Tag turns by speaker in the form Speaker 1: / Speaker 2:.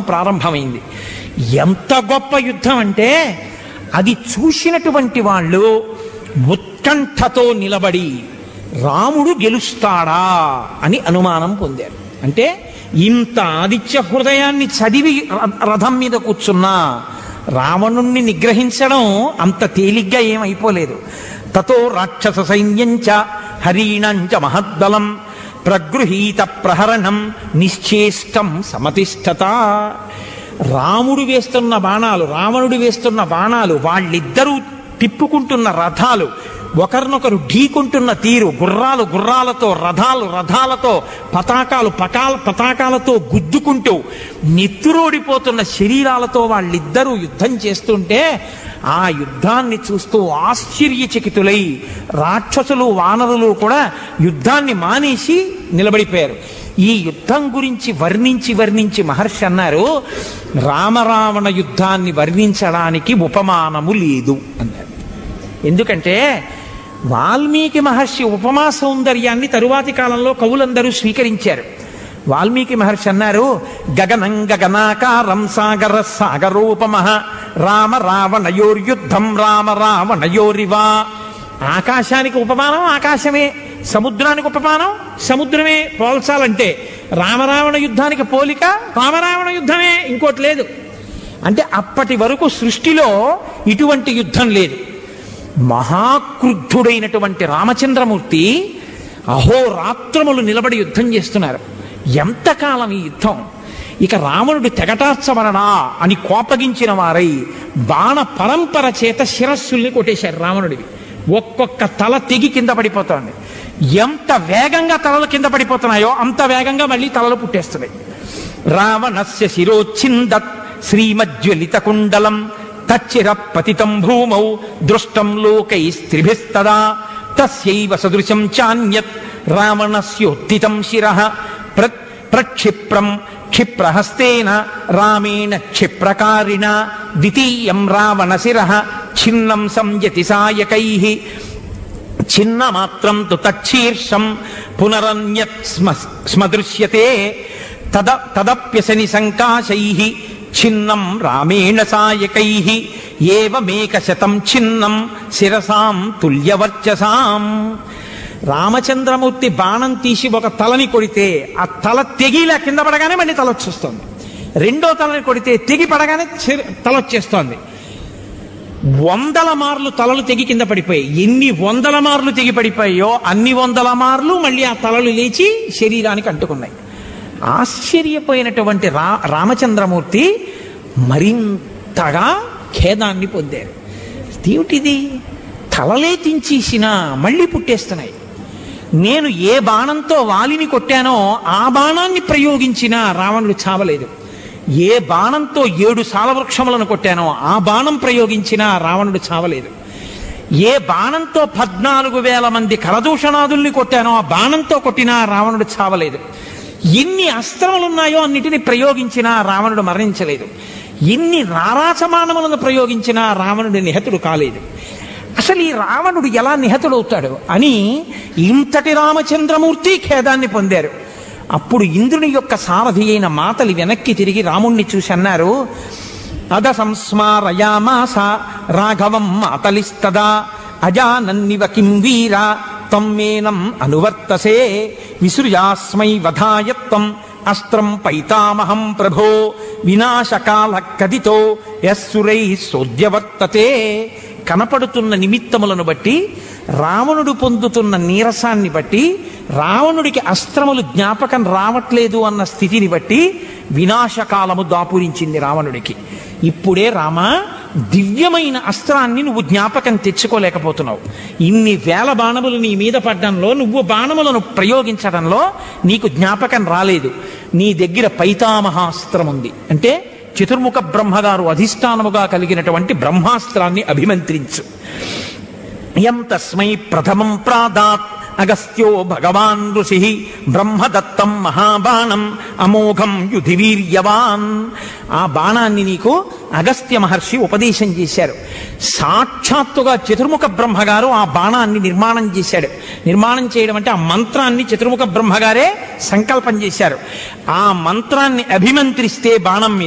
Speaker 1: ప్రారంభమైంది ఎంత గొప్ప యుద్ధం అంటే అది చూసినటువంటి వాళ్ళు ఉత్కంఠతో నిలబడి రాముడు గెలుస్తాడా అని అనుమానం పొందారు అంటే ఇంత ఆదిత్య హృదయాన్ని చదివి ర- రథం మీద కూర్చున్నా రావణుణ్ణి నిగ్రహించడం అంత తేలిగ్గా ఏమైపోలేదు తతో రాక్షస సైన్యంచ హరీణంచ మహద్దలం ప్రగృహీత ప్రహరణం నిశ్చేష్టం సమతిష్టత రాముడు వేస్తున్న బాణాలు రావణుడు వేస్తున్న బాణాలు వాళ్ళిద్దరూ తిప్పుకుంటున్న రథాలు ఒకరినొకరు ఢీకుంటున్న తీరు గుర్రాలు గుర్రాలతో రథాలు రథాలతో పతాకాలు పకాల పతాకాలతో గుద్దుకుంటూ నెత్తురోడిపోతున్న శరీరాలతో వాళ్ళిద్దరూ యుద్ధం చేస్తుంటే ఆ యుద్ధాన్ని చూస్తూ ఆశ్చర్యచకితులై రాక్షసులు వానరులు కూడా యుద్ధాన్ని మానేసి నిలబడిపోయారు ఈ యుద్ధం గురించి వర్ణించి వర్ణించి మహర్షి అన్నారు రామరావణ యుద్ధాన్ని వర్ణించడానికి ఉపమానము లేదు అన్నారు ఎందుకంటే వాల్మీకి మహర్షి ఉపమా సౌందర్యాన్ని తరువాతి కాలంలో కవులందరూ స్వీకరించారు వాల్మీకి మహర్షి అన్నారు గగనం గగనాకారం సాగర సాగరోపమ రామ రావణయోర్యుద్ధం రామ రావణయోరివా ఆకాశానికి ఉపమానం ఆకాశమే సముద్రానికి ఉపమానం సముద్రమే పోల్చాలంటే రామరావణ యుద్ధానికి పోలిక రామరావణ యుద్ధమే ఇంకోటి లేదు అంటే అప్పటి వరకు సృష్టిలో ఇటువంటి యుద్ధం లేదు మహాక్రుద్ధుడైనటువంటి రామచంద్రమూర్తి అహోరాత్రములు నిలబడి యుద్ధం చేస్తున్నారు ఎంతకాలం ఈ యుద్ధం ఇక రావణుడు తెగటార్చబడనా అని కోపగించిన వారై బాణ పరంపర చేత శిరస్సుల్ని కొట్టేశారు రావణుడివి ఒక్కొక్క తల తెగి కింద పడిపోతోంది ఎంత వేగంగా తలలు కింద పడిపోతున్నాయో అంత వేగంగా మళ్ళీ తలలు పుట్టేస్తున్నాయి రావణస్య శిరోచ్ఛిందత్ శ్రీమజ్వలిత కుండలం తచ్చిర పతితం భూమౌ దృష్టం లోకైస్త్రిభిస్తదా తస్యైవ సదృశం చాన్యత్ రావణస్యోత్థితం శిరః ప్ర ప్రక్షిప్రం క్షిప్రహస్తేన రామేణ క్షిప్రకారిణ ద్వితీయం రావణ శిరః ఛిన్నం సంయతి సాయకైః ఛిన్నమాత్రం తు తచ్చీర్షం పునరన్యత్ స్మ స్మదృశ్యతే తద తదప్యసని సంకాశై ఛిన్నం రామేణ సాయకై ఏవమేక శతం ఛిన్నం శిరసాం తుల్యవర్చసాం రామచంద్రమూర్తి బాణం తీసి ఒక తలని కొడితే ఆ తల తెగిలా కింద పడగానే మళ్ళీ తల వచ్చేస్తోంది రెండో తలని కొడితే తెగి పడగానే చిర- తల వచ్చేస్తోంది వందల మార్లు తలలు తెగి కింద పడిపోయాయి ఎన్ని వందల మార్లు తెగి పడిపోయాయో అన్ని వందల మార్లు మళ్ళీ ఆ తలలు లేచి శరీరానికి అంటుకున్నాయి ఆశ్చర్యపోయినటువంటి రా రామచంద్రమూర్తి మరింతగా ఖేదాన్ని పొందారు ఏమిటిది తలలే తించేసినా మళ్ళీ పుట్టేస్తున్నాయి నేను ఏ బాణంతో వాలిని కొట్టానో ఆ బాణాన్ని ప్రయోగించినా రావణుడు చావలేదు ఏ బాణంతో ఏడు సాలవృక్షములను కొట్టానో ఆ బాణం ప్రయోగించినా రావణుడు చావలేదు ఏ బాణంతో పద్నాలుగు వేల మంది కరదూషణాదుల్ని కొట్టానో ఆ బాణంతో కొట్టినా రావణుడు చావలేదు ఎన్ని అస్త్రములున్నాయో అన్నిటిని ప్రయోగించినా రావణుడు మరణించలేదు ఎన్ని రారాచమానములను ప్రయోగించినా రావణుడు నిహతుడు కాలేదు అసలు ఈ రావణుడు ఎలా నిహతుడవుతాడు అని ఇంతటి రామచంద్రమూర్తి ఖేదాన్ని పొందారు అప్పుడు ఇంద్రుని యొక్క సారథి అయిన మాతలి వెనక్కి తిరిగి రాముణ్ణి చూసి అన్నారు అద సంస్మారయామాస రాఘవం మాతలిస్తదా అజానన్నివ కిం వీర తమ్మేనం అనువర్తసే విసృజాస్మై వధాయత్వం అస్త్రం పైతామహం ప్రభో వినాశకాల కదితో యస్సురై సోద్యవర్తతే కనపడుతున్న నిమిత్తములను బట్టి రావణుడు పొందుతున్న నీరసాన్ని బట్టి రావణుడికి అస్త్రములు జ్ఞాపకం రావట్లేదు అన్న స్థితిని బట్టి వినాశకాలము దాపురించింది రావణుడికి ఇప్పుడే రామ దివ్యమైన అస్త్రాన్ని నువ్వు జ్ఞాపకం తెచ్చుకోలేకపోతున్నావు ఇన్ని వేల బాణములు నీ మీద పడ్డంలో నువ్వు బాణములను ప్రయోగించడంలో నీకు జ్ఞాపకం రాలేదు నీ దగ్గర పైతామహాస్త్రం ఉంది అంటే చతుర్ముఖ బ్రహ్మగారు అధిష్టానముగా కలిగినటువంటి బ్రహ్మాస్త్రాన్ని అభిమంత్రించు యం తస్మై ప్రథమం ప్రాదాత్ అగస్త్యో భగవాన్ ఋషి బ్రహ్మదత్తం మహాబాణం అమోఘం యుధివీర్యవాన్ ఆ బాణాన్ని నీకు అగస్త్య మహర్షి ఉపదేశం చేశారు సాక్షాత్తుగా చతుర్ముఖ బ్రహ్మగారు ఆ బాణాన్ని నిర్మాణం చేశాడు నిర్మాణం చేయడం అంటే ఆ మంత్రాన్ని చతుర్ముఖ బ్రహ్మగారే సంకల్పం చేశారు ఆ మంత్రాన్ని అభిమంత్రిస్తే బాణం మీద